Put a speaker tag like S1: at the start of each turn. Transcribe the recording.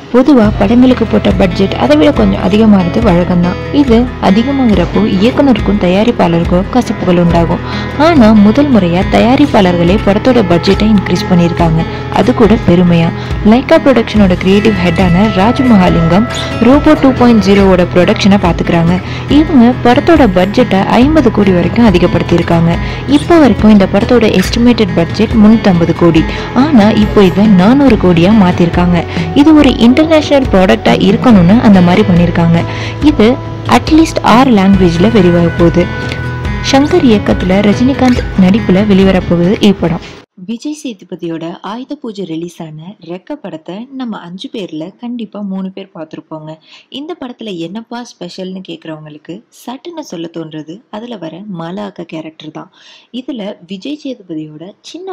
S1: பொதுவா படங்களுக்கு போட்ட பட்ஜெட் அதை விட கொஞ்சம் அதிகமானது வழக்கம்தான் இது அதிகமாகிறப்போ இயக்குனருக்கும் தயாரிப்பாளருக்கும் கசப்புகள் உண்டாகும் ஆனா முதல் முறையா தயாரிப்பாளர்களே படத்தோட பட்ஜெட்டை இன்க்ரீஸ் பண்ணியிருக்காங்க அது கூட பெருமையா லைக்கா ப்ரொடக்ஷனோட கிரியேட்டிவ் ஹெட்டான Raj Mahalingam robo two point ஜீரோவோட ப்ரொடக்ஷனை பார்த்துக்கிறாங்க இவங்க படத்தோட பட்ஜெட்டை ஐம்பது கோடி வரைக்கும் அதிகப்படுத்தியிருக்காங்க இப்போ வரைக்கும் இந்த படத்தோட எஸ்டிமேட்டட் பட்ஜெட் முந்நூற்றம்பது கோடி ஆனா இப்போ இதை நானூறு கோடியா மாத்திருக்காங்க இது ஒரு இன்டர்நேஷனல் ப்ராடக்டா இருக்கணும்னு அந்த மாதிரி பண்ணியிருக்காங்க இது அட்லீஸ்ட் ஆறு லாங்குவேஜ்ல வெளிவர போகுது சங்கர் இயக்கத்துல ரஜினிகாந்த் நடிப்புல வெளிவரப்போகுது இப்படம் விஜய் சேதுபதியோட ஆயுத பூஜை ரிலீஸ் ஆன ரெக்க படத்தை நம்ம அஞ்சு பேர்ல கண்டிப்பா மூணு பேர் பார்த்துருப்போங்க இந்த படத்துல என்னப்பா ஸ்பெஷல்னு கேக்குறவங்களுக்கு சட்டுன்னு சொல்ல தோன்றது அதுல வர மாலாக்க கேரக்டர் தான் இதுல விஜய் சேதுபதியோட சின்ன